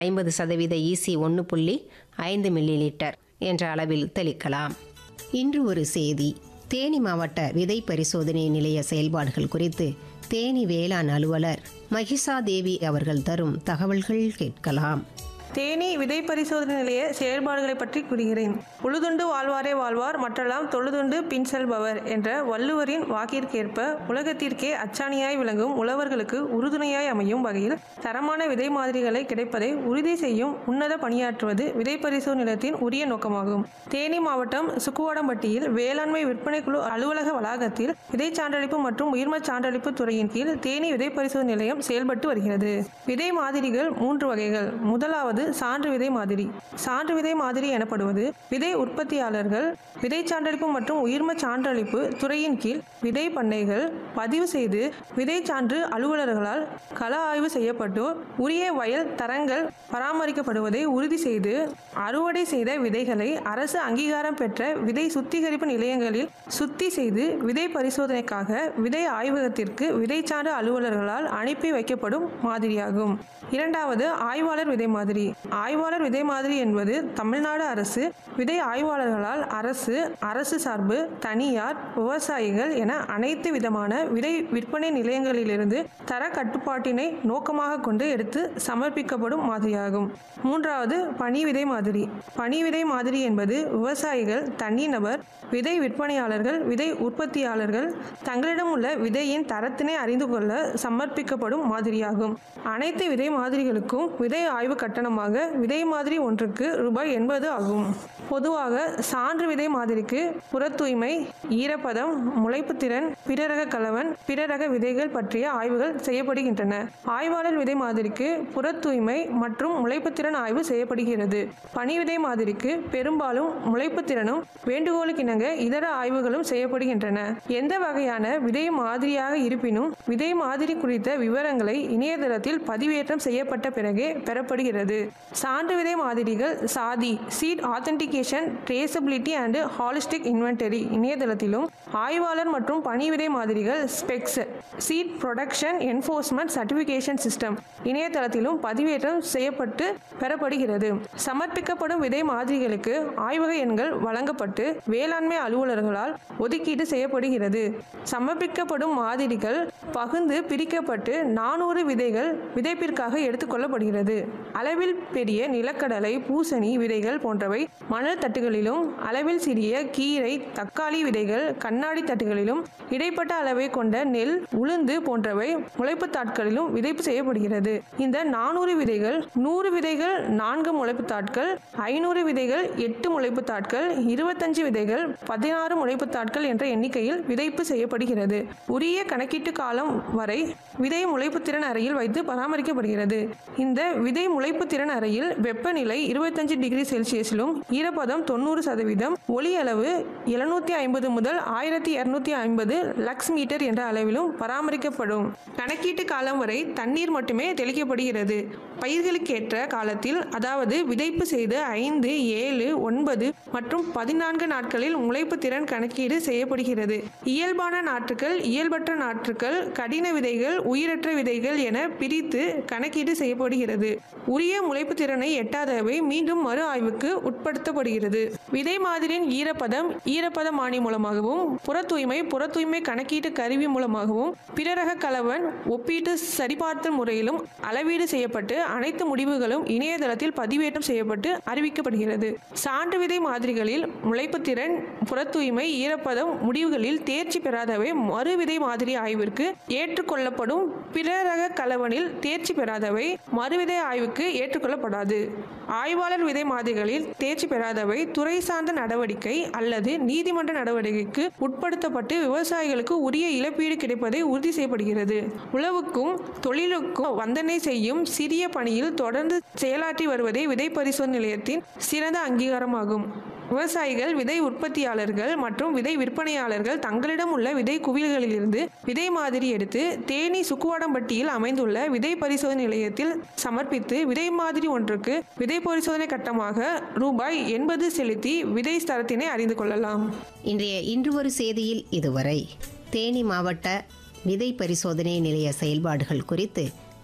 ஐம்பது சதவீத ஈசி ஒன்று புள்ளி ஐந்து மில்லி லிட்டர் என்ற அளவில் தெளிக்கலாம் இன்று ஒரு செய்தி தேனி மாவட்ட விதை பரிசோதனை நிலைய செயல்பாடுகள் குறித்து தேனி வேளாண் அலுவலர் மகிஷா தேவி அவர்கள் தரும் தகவல்கள் கேட்கலாம் தேனி விதை பரிசோதனை நிலைய செயல்பாடுகளை பற்றி கூறுகிறேன் உழுதுண்டு வாழ்வாரே வாழ்வார் மற்றெல்லாம் தொழுதுண்டு பின் செல்பவர் என்ற வள்ளுவரின் வாக்கிற்கேற்ப உலகத்திற்கே அச்சாணியாய் விளங்கும் உழவர்களுக்கு உறுதுணையாய் அமையும் வகையில் தரமான விதை மாதிரிகளை கிடைப்பதை உறுதி செய்யும் உன்னத பணியாற்றுவது விதை பரிசோதனை நிலையத்தின் உரிய நோக்கமாகும் தேனி மாவட்டம் சுக்குவாடம்பட்டியில் வேளாண்மை விற்பனை குழு அலுவலக வளாகத்தில் விதை சான்றளிப்பு மற்றும் உயிர்ம சான்றளிப்பு துறையின் கீழ் தேனி விதை பரிசோதனை நிலையம் செயல்பட்டு வருகிறது விதை மாதிரிகள் மூன்று வகைகள் முதலாவது சான்று விதை மாதிரி சான்று விதை மாதிரி எனப்படுவது விதை உற்பத்தியாளர்கள் விதை சான்றளிப்பு மற்றும் உயிர்ம சான்றளிப்பு துறையின் கீழ் விதை பண்ணைகள் பதிவு செய்து விதை சான்று அலுவலர்களால் கள ஆய்வு செய்யப்பட்டு உரிய வயல் தரங்கள் பராமரிக்கப்படுவதை உறுதி செய்து அறுவடை செய்த விதைகளை அரசு அங்கீகாரம் பெற்ற விதை சுத்திகரிப்பு நிலையங்களில் சுத்தி செய்து விதை பரிசோதனைக்காக விதை ஆய்வகத்திற்கு விதைச்சான்று அலுவலர்களால் அனுப்பி வைக்கப்படும் மாதிரியாகும் இரண்டாவது ஆய்வாளர் விதை மாதிரி ஆய்வாளர் விதை மாதிரி என்பது தமிழ்நாடு அரசு விதை ஆய்வாளர்களால் அரசு அரசு சார்பு தனியார் விவசாயிகள் என அனைத்து விதமான விதை விற்பனை நிலையங்களிலிருந்து தர கட்டுப்பாட்டினை நோக்கமாக கொண்டு எடுத்து சமர்ப்பிக்கப்படும் மாதிரியாகும் மூன்றாவது பனி விதை மாதிரி பனி விதை மாதிரி என்பது விவசாயிகள் தனிநபர் விதை விற்பனையாளர்கள் விதை உற்பத்தியாளர்கள் தங்களிடம் உள்ள விதையின் தரத்தினை அறிந்து கொள்ள சமர்ப்பிக்கப்படும் மாதிரியாகும் அனைத்து விதை மாதிரிகளுக்கும் விதை ஆய்வு கட்டணமாக விதை மாதிரி ஒன்றுக்கு ரூபாய் எண்பது ஆகும் பொதுவாக சான்று விதை மாதிரிக்கு புற தூய்மை ஈரப்பதம் முளைப்புத்திறன் பிறரக கலவன் பிறரக விதைகள் பற்றிய ஆய்வுகள் செய்யப்படுகின்றன ஆய்வாளர் விதை மாதிரிக்கு புற தூய்மை மற்றும் முளைப்புத்திறன் ஆய்வு செய்யப்படுகிறது பனி விதை மாதிரிக்கு பெரும்பாலும் முளைப்புத்திறனும் வேண்டுகோளுக்கிணங்க இதர ஆய்வுகளும் செய்யப்படுகின்றன எந்த வகையான விதை மாதிரியாக இருப்பினும் விதை மாதிரி குறித்த விவரங்களை இணையதளத்தில் பதிவேற்றம் செய்யப்பட்ட பிறகே பெறப்படுகிறது சான்று விதை மாதிரிகள் SATHI seed authentication traceability and holistic inventory இணையதளத்திலும் ஆய்வாளர் மற்றும் பனி விதை மாதிரிகள் specs seed production enforcement certification system இணையதளத்திலும் பதிவேற்றம் செய்யப்பட்டு பெறப்படுகிறது சமர்ப்பிக்கப்படும் விதை மாதிரிகளுக்கு ஆய்வக எண்கள் வழங்கப்பட்டு வேளாண்மை அலுவலர்களால் ஒதுக்கீடு செய்யப்படுகிறது சமர்ப்பிக்கப்படும் மாதிரிகள் பகுந்து பிரிக்கப்பட்டு நானூறு விதைகள் விதைப்பிற்காக எடுத்துக்கொள்ளப்படுகிறது அளவில் பெரிய நிலக்கடலை பூசணி விதைகள் போன்றவை மணல் தட்டுகளிலும் அளவில் சிறிய கீரை தக்காளி விதைகள் கண்ணாடி தட்டுகளிலும் இடைப்பட்ட அளவை கொண்ட நெல் உளுந்து போன்றவை முளைப்பு தாட்களிலும் விதைப்பு செய்யப்படுகிறது இந்த நானூறு விதைகள் நூறு விதைகள் நான்கு முளைப்பு தாட்கள் ஐநூறு விதைகள் எட்டு முளைப்பு தாட்கள் இருபத்தஞ்சு விதைகள் பதினாறு முளைப்பு தாட்கள் என்ற எண்ணிக்கையில் விதைப்பு செய்யப்படுகிறது உரிய கணக்கீட்டு காலம் வரை விதை முளைப்பு திறன் அறையில் வைத்து பராமரிக்கப்படுகிறது இந்த விதை முளைப்பு திறன் அறையில் வெப்பநிலை இருபத்தஞ்சு டிகிரி செல்சியஸிலும் ஈரப்பதம் தொண்ணூறு சதவீதம் ஒளி அளவு எழுநூத்தி ஐம்பது முதல் ஆயிரத்தி இருநூத்தி ஐம்பது லக்ஸ் மீட்டர் என்ற அளவிலும் பராமரிக்கப்படும் கணக்கீட்டு காலம் வரை தண்ணீர் மட்டுமே தெளிக்கப்படுகிறது பயிர்களுக்கேற்ற காலத்தில் அதாவது விதைப்பு செய்து ஐந்து ஏழு ஒன்பது மற்றும் பதினான்கு நாட்களில் முளைப்பு திறன் கணக்கீடு செய்யப்படுகிறது இயல்பான நாற்றுகள் இயல்பற்ற நாற்றுகள் கடின விதைகள் உயிரற்ற விதைகள் என பிரித்து கணக்கீடு செய்யப்படுகிறது உரிய முளைப்பு திறனை எட்டாதவை மீண்டும் மறு ஆய்வுக்கு உட்படுத்தப்படுகிறது விதை மாதிரியின் ஈரப்பதம் ஈரப்பதமானி மூலமாகவும் புற தூய்மை புற தூய்மை கணக்கீட்டு கருவி மூலமாகவும் பிறரக கலவன் ஒப்பீட்டு சரிபார்த்தல் முறையிலும் அளவீடு செய்யப்பட்டு அனைத்து முடிவுகளும் இணையதளத்தில் பதிவேற்றம் செய்யப்பட்டு அறிவிக்கப்படுகிறது சான்று விதை மாதிரிகளில் முளைப்புத்திறன் புற தூய்மை ஈரப்பதம் முடிவுகளில் தேர்ச்சி பெறாதவை மறு விதை மாதிரி ஆய்விற்கு ஏற்றுக்கொள்ளப்படும் பிறரக கலவனில் தேர்ச்சி பெறாதவை மறுவிதை ஆய்வுக்கு ஏற்றுக்கொள்ளப்படாது ஆய்வாளர் விதை மாதிரிகளில் தேர்ச்சி பெறாதவை துறை சார்ந்த நடவடிக்கை அல்லது நீதிமன்ற நடவடிக்கைக்கு உட்படுத்தப்பட்டு விவசாயிகளுக்கு உரிய இழப்பீடு கிடைப்பதை உறுதி செய்யப்படுகிறது உழவுக்கும் தொழிலுக்கும் வந்தனை செய்யும் சிறிய பணியில் தொடர்ந்து செயலாற்றி வருவதே விதை பரிசோதனை நிலையத்தின் சிறந்த அங்கீகாரமாகும் விவசாயிகள் விதை உற்பத்தியாளர்கள் மற்றும் விதை விற்பனையாளர்கள் தங்களிடம் உள்ள விதை குவியல்களிலிருந்து விதை மாதிரி எடுத்து தேனி சுக்குவாடம்பட்டியில் அமைந்துள்ள விதை பரிசோதனை நிலையத்தில் சமர்ப்பித்து விதை மாதிரி ஒன்றுக்கு விதை பரிசோதனை கட்டமாக ரூபாய் எண்பது செலுத்தி விதை தரத்தினை அறிந்து கொள்ளலாம் இன்றைய இன்று ஒரு செய்தியில் இதுவரை தேனி மாவட்ட விதை பரிசோதனை நிலைய செயல்பாடுகள் குறித்து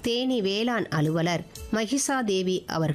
தேனி வேளாண் அலுவலர் மகிஷா தேவி அவர்கள்